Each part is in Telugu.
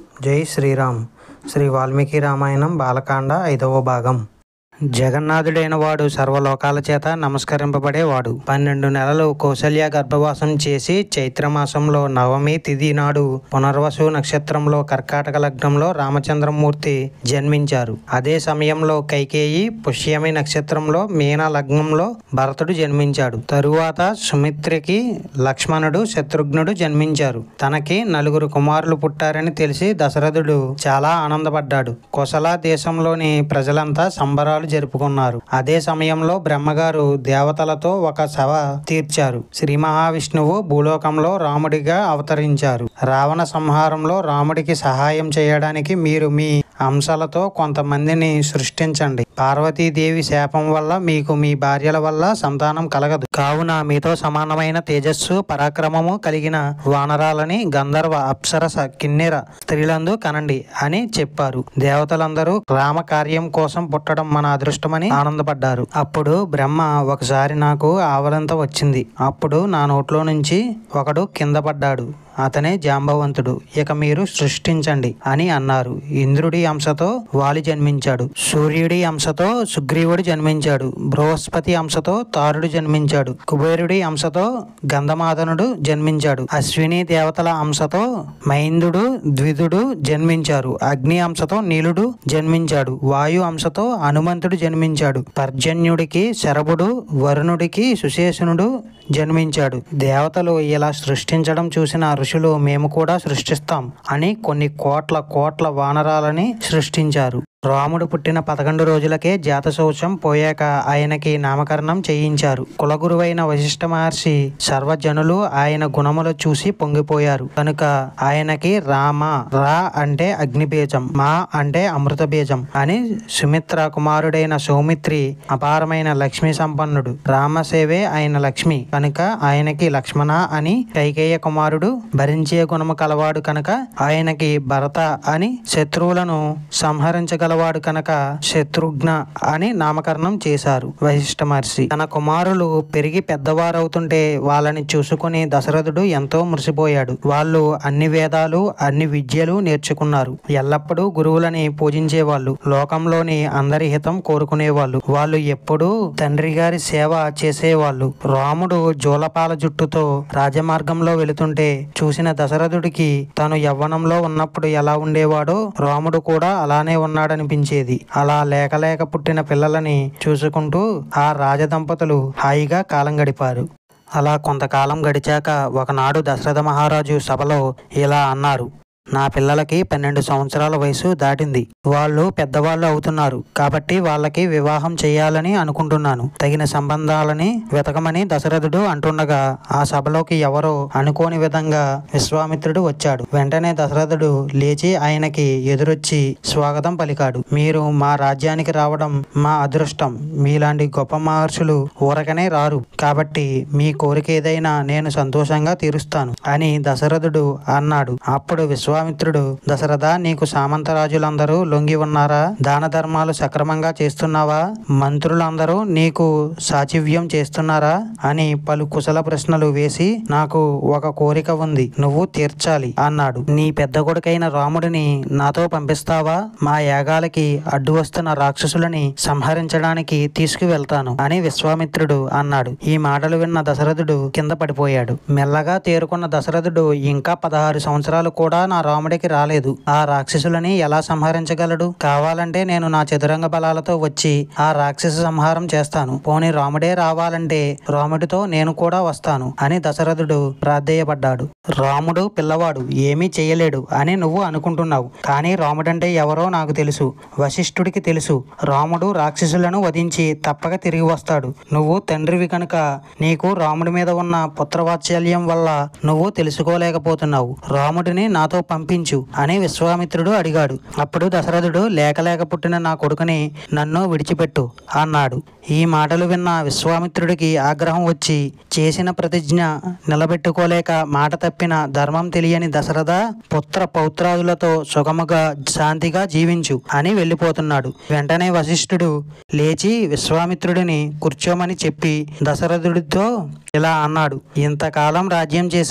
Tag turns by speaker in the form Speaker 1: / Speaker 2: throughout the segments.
Speaker 1: జై శ్రీరామ్ శ్రీ వాల్మీకి రామాయణం బాలకాండ ఐదవ భాగం జగన్నాథుడైన వాడు సర్వలోకాల చేత నమస్కరింపబడేవాడు పన్నెండు నెలలు కౌసల్య గర్భవాసం చేసి చైత్రమాసంలో నవమి తిథి నాడు పునర్వసు నక్షత్రంలో కర్కాటక లగ్నంలో రామచంద్రమూర్తి జన్మించారు అదే సమయంలో కైకేయి పుష్యమి నక్షత్రంలో మీన లగ్నంలో భరతుడు జన్మించాడు తరువాత సుమిత్రకి లక్ష్మణుడు శత్రుఘ్నుడు జన్మించారు తనకి నలుగురు కుమారులు పుట్టారని తెలిసి దశరథుడు చాలా ఆనందపడ్డాడు కొసల దేశంలోని ప్రజలంతా సంబరాలు జరుపుకున్నారు అదే సమయంలో బ్రహ్మగారు దేవతలతో ఒక సభ తీర్చారు శ్రీ మహావిష్ణువు భూలోకంలో రాముడిగా అవతరించారు రావణ సంహారంలో రాముడికి సహాయం చేయడానికి మీరు మీ అంశాలతో కొంతమందిని సృష్టించండి పార్వతీదేవి శాపం వల్ల మీకు మీ భార్యల వల్ల సంతానం కలగదు కావున మీతో సమానమైన తేజస్సు పరాక్రమము కలిగిన వానరాలని గంధర్వ అప్సరస కిన్నెర స్త్రీలందు కనండి అని చెప్పారు దేవతలందరూ రామ కార్యం కోసం పుట్టడం మన అదృష్టమని ఆనందపడ్డారు అప్పుడు బ్రహ్మ ఒకసారి నాకు ఆవలంత వచ్చింది అప్పుడు నా నోట్లో నుంచి ఒకడు కింద పడ్డాడు అతనే జాంబవంతుడు ఇక మీరు సృష్టించండి అని అన్నారు ఇంద్రుడి అంశతో వాలి జన్మించాడు సూర్యుడి అంశతో సుగ్రీవుడు జన్మించాడు బృహస్పతి అంశతో తారుడు జన్మించాడు కుబేరుడి అంశతో గంధమాదనుడు జన్మించాడు అశ్విని దేవతల అంశతో మైందుడు ద్విదుడు జన్మించారు అగ్ని అంశతో నీలుడు జన్మించాడు వాయు అంశతో హనుమంతుడు జన్మించాడు పర్జన్యుడికి శరభుడు వరుణుడికి సుశేషనుడు జన్మించాడు దేవతలు ఇలా సృష్టించడం చూసిన ఋషులు మేము కూడా సృష్టిస్తాం అని కొన్ని కోట్ల కోట్ల వానరాలని సృష్టించారు రాముడు పుట్టిన పదకొండు రోజులకే జాతశౌచం పోయాక ఆయనకి నామకరణం చేయించారు కులగురువైన వశిష్ఠ మహర్షి సర్వజనులు ఆయన గుణములు చూసి పొంగిపోయారు కనుక ఆయనకి రామ రా అంటే అగ్నిబీజం మా అంటే అమృత బీజం అని సుమిత్ర కుమారుడైన సౌమిత్రి అపారమైన లక్ష్మీ సంపన్నుడు రామసేవే ఆయన లక్ష్మి కనుక ఆయనకి లక్ష్మణ అని కైకేయ కుమారుడు భరించే గుణము కలవాడు కనుక ఆయనకి భరత అని శత్రువులను సంహరించగలవాడు కనుక శత్రుఘ్న అని నామకరణం చేశారు వశిష్ఠ మహర్షి తన కుమారులు పెరిగి పెద్దవారవుతుంటే వాళ్ళని చూసుకుని దశరథుడు ఎంతో మురిసిపోయాడు వాళ్ళు అన్ని వేదాలు అన్ని విద్యలు నేర్చుకున్నారు ఎల్లప్పుడూ గురువులని పూజించేవాళ్ళు లోకంలోని అందరి హితం కోరుకునేవాళ్ళు వాళ్ళు ఎప్పుడూ తండ్రి గారి సేవ చేసేవాళ్ళు రాముడు జోలపాల జుట్టుతో రాజమార్గంలో వెళుతుంటే చూసిన దశరథుడికి తను యవ్వనంలో ఉన్నప్పుడు ఎలా ఉండేవాడో రాముడు కూడా అలానే ఉన్నాడనిపించేది అలా లేక లేక పుట్టిన పిల్లలని చూసుకుంటూ ఆ రాజదంపతులు హాయిగా కాలం గడిపారు అలా కొంతకాలం గడిచాక ఒకనాడు దశరథ మహారాజు సభలో ఇలా అన్నారు నా పిల్లలకి పన్నెండు సంవత్సరాల వయసు దాటింది వాళ్ళు పెద్దవాళ్ళు అవుతున్నారు కాబట్టి వాళ్ళకి వివాహం చేయాలని అనుకుంటున్నాను తగిన సంబంధాలని వెతకమని దశరథుడు అంటుండగా ఆ సభలోకి ఎవరో అనుకోని విధంగా విశ్వామిత్రుడు వచ్చాడు వెంటనే దశరథుడు లేచి ఆయనకి ఎదురొచ్చి స్వాగతం పలికాడు మీరు మా రాజ్యానికి రావడం మా అదృష్టం మీలాంటి గొప్ప మహర్షులు ఊరకనే రారు కాబట్టి మీ కోరిక ఏదైనా నేను సంతోషంగా తీరుస్తాను అని దశరథుడు అన్నాడు అప్పుడు విశ్వామిత్రుడు దశరథ నీకు సామంతరాజులందరూ లొంగి ఉన్నారా దాన ధర్మాలు సక్రమంగా చేస్తున్నావా మంత్రులందరూ నీకు సాచివ్యం చేస్తున్నారా అని పలు కుశల ప్రశ్నలు వేసి నాకు ఒక కోరిక ఉంది నువ్వు తీర్చాలి అన్నాడు నీ పెద్ద కొడుకైన రాముడిని నాతో పంపిస్తావా మా యాగాలకి అడ్డు వస్తున్న రాక్షసులని సంహరించడానికి తీసుకువెళ్తాను అని విశ్వామిత్రుడు అన్నాడు ఈ మాటలు విన్న దశరథుడు కింద పడిపోయాడు మెల్లగా తేరుకున్న దశరథుడు ఇంకా పదహారు సంవత్సరాలు కూడా నా రాముడికి రాలేదు ఆ రాక్షసులని ఎలా సంహరించగలడు కావాలంటే నేను నా చతురంగ బలాలతో వచ్చి ఆ రాక్షస సంహారం చేస్తాను పోని రాముడే రావాలంటే రాముడితో నేను కూడా వస్తాను అని దశరథుడు ప్రాధేయపడ్డాడు రాముడు పిల్లవాడు ఏమీ చేయలేడు అని నువ్వు అనుకుంటున్నావు కానీ రాముడంటే ఎవరో నాకు తెలుసు వశిష్ఠుడికి తెలుసు రాముడు రాక్షసులను వధించి తప్పక తిరిగి వస్తాడు నువ్వు తండ్రివి కనుక నీకు రాముడి మీద ఉన్న పుత్రవాత్సల్యం వల్ల నువ్వు తెలుసుకోలేకపోతున్నావు రాముడిని నాతో పంపించు అని విశ్వామిత్రుడు అడిగాడు అప్పుడు దశరథుడు లేక లేక పుట్టిన నా కొడుకుని నన్ను విడిచిపెట్టు అన్నాడు ఈ మాటలు విన్న విశ్వామిత్రుడికి ఆగ్రహం వచ్చి చేసిన ప్రతిజ్ఞ నిలబెట్టుకోలేక మాట తప్పిన ధర్మం తెలియని దశరథ పుత్ర పౌత్రాదులతో సుగముగా శాంతిగా జీవించు అని వెళ్ళిపోతున్నాడు వెంటనే వశిష్ఠుడు లేచి విశ్వామిత్రుడిని కూర్చోమని చెప్పి దశరథుడితో ఇలా అన్నాడు ఇంతకాలం రాజ్యం చేశావు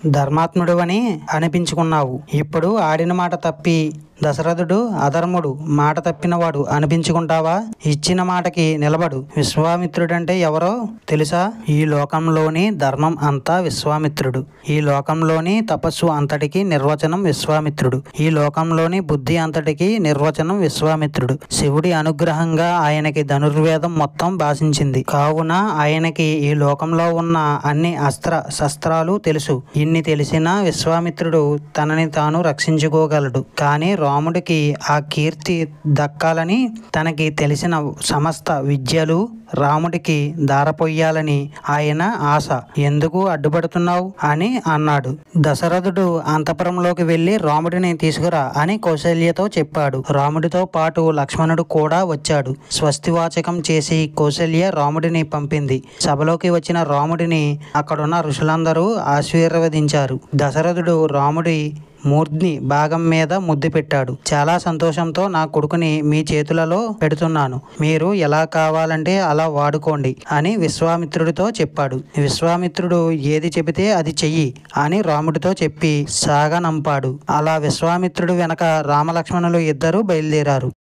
Speaker 1: ధర్మాత్ముడు అని అనిపించుకున్నావు ఇప్పుడు ఆడిన మాట తప్పి దశరథుడు అధర్ముడు మాట తప్పినవాడు అనిపించుకుంటావా ఇచ్చిన మాటకి నిలబడు విశ్వామిత్రుడంటే ఎవరో తెలుసా ఈ లోకంలోని ధర్మం అంతా విశ్వామిత్రుడు ఈ లోకంలోని తపస్సు అంతటికి నిర్వచనం విశ్వామిత్రుడు ఈ లోకంలోని బుద్ధి అంతటికి నిర్వచనం విశ్వామిత్రుడు శివుడి అనుగ్రహంగా ఆయనకి ధనుర్వేదం మొత్తం భాషించింది కావున ఆయనకి ఈ లోకంలో ఉన్న అన్ని అస్త్ర శస్త్రాలు తెలుసు ఇన్ని తెలిసినా విశ్వామిత్రుడు తనని తాను రక్షించుకోగలడు కానీ రాముడికి ఆ కీర్తి దక్కాలని తనకి తెలిసిన సమస్త విద్యలు రాముడికి దారపోయాలని ఆయన ఆశ ఎందుకు అడ్డుపడుతున్నావు అని అన్నాడు దశరథుడు అంతపురంలోకి వెళ్లి రాముడిని తీసుకురా అని కౌశల్యతో చెప్పాడు రాముడితో పాటు లక్ష్మణుడు కూడా వచ్చాడు స్వస్తివాచకం చేసి కౌశల్య రాముడిని పంపింది సభలోకి వచ్చిన రాముడిని అక్కడున్న ఋషులందరూ ఆశీర్వదించారు దశరథుడు రాముడి మూర్ధ్ని భాగం మీద ముద్దు పెట్టాడు చాలా సంతోషంతో నా కొడుకుని మీ చేతులలో పెడుతున్నాను మీరు ఎలా కావాలంటే అలా వాడుకోండి అని విశ్వామిత్రుడితో చెప్పాడు విశ్వామిత్రుడు ఏది చెబితే అది చెయ్యి అని రాముడితో చెప్పి సాగనంపాడు అలా విశ్వామిత్రుడు వెనక రామలక్ష్మణులు ఇద్దరు బయలుదేరారు